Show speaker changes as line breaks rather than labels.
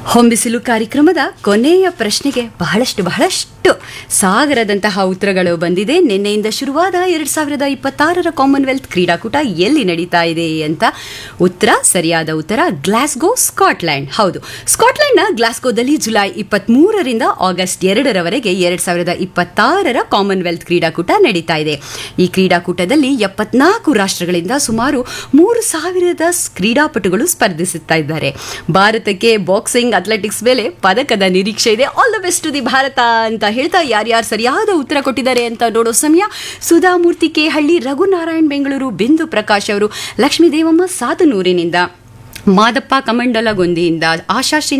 ಹೊಂಬಿಸಿಲು ಕಾರ್ಯಕ್ರಮದ ಕೊನೆಯ ಪ್ರಶ್ನೆಗೆ ಬಹಳಷ್ಟು ಬಹಳಷ್ಟು ಸಾಗರದಂತಹ ಉತ್ತರಗಳು ಬಂದಿದೆ ನಿನ್ನೆಯಿಂದ ಶುರುವಾದ ಎರಡ್ ಸಾವಿರದ ಇಪ್ಪತ್ತಾರರ ಕಾಮನ್ವೆಲ್ತ್ ಕ್ರೀಡಾಕೂಟ ಎಲ್ಲಿ ನಡೀತಾ ಇದೆ ಅಂತ ಉತ್ತರ ಸರಿಯಾದ ಉತ್ತರ ಗ್ಲಾಸ್ಗೋ ಸ್ಕಾಟ್ಲ್ಯಾಂಡ್ ಹೌದು ಸ್ಕಾಟ್ಲೆಂಡ್ನ ಗ್ಲಾಸ್ಗೋದಲ್ಲಿ ಜುಲೈ ಇಪ್ಪತ್ಮೂರರಿಂದ ಆಗಸ್ಟ್ ಎರಡರವರೆಗೆ ಎರಡ್ ಸಾವಿರದ ಇಪ್ಪತ್ತಾರರ ಕಾಮನ್ವೆಲ್ತ್ ಕ್ರೀಡಾಕೂಟ ನಡೀತಾ ಇದೆ ಈ ಕ್ರೀಡಾಕೂಟದಲ್ಲಿ ಎಪ್ಪತ್ನಾಲ್ಕು ರಾಷ್ಟ್ರಗಳಿಂದ ಸುಮಾರು ಮೂರು ಸಾವಿರದ ಕ್ರೀಡಾಪಟುಗಳು ಸ್ಪರ್ಧಿಸುತ್ತಾ ಇದ್ದಾರೆ ಭಾರತಕ್ಕೆ ಬಾಕ್ಸಿಂಗ್ ಅಥ್ಲೆಟಿಕ್ಸ್ ಮೇಲೆ ಪದಕದ ನಿರೀಕ್ಷೆ ಇದೆ all the best to the Bharata ಅಂತ ಹೇಳ್ತಾ ಯಾರ್ಯಾರು ಸರಿಯಾದ ಉತ್ತರ ಕೊಟ್ಟಿದ್ದಾರೆ ಅಂತ ನೋಡೋ ಸಮಯ ಸುಧಾಮೂರ್ತಿ ಕೆ ಹಳ್ಳಿ ರಘುನಾರಾಯಣ್ ಬೆಂಗಳೂರು ಬಿಂದು ಪ್ರಕಾಶ್ ಅವರು ಲಕ್ಷ್ಮೀ ದೇವಮ್ಮ ಸಾತನೂರಿನಿಂದ ಮಾದಪ್ಪ ಕಮಂಡಲಗೊಂದಿಯಿಂದ ಆಶಾ ಶ್ರೀ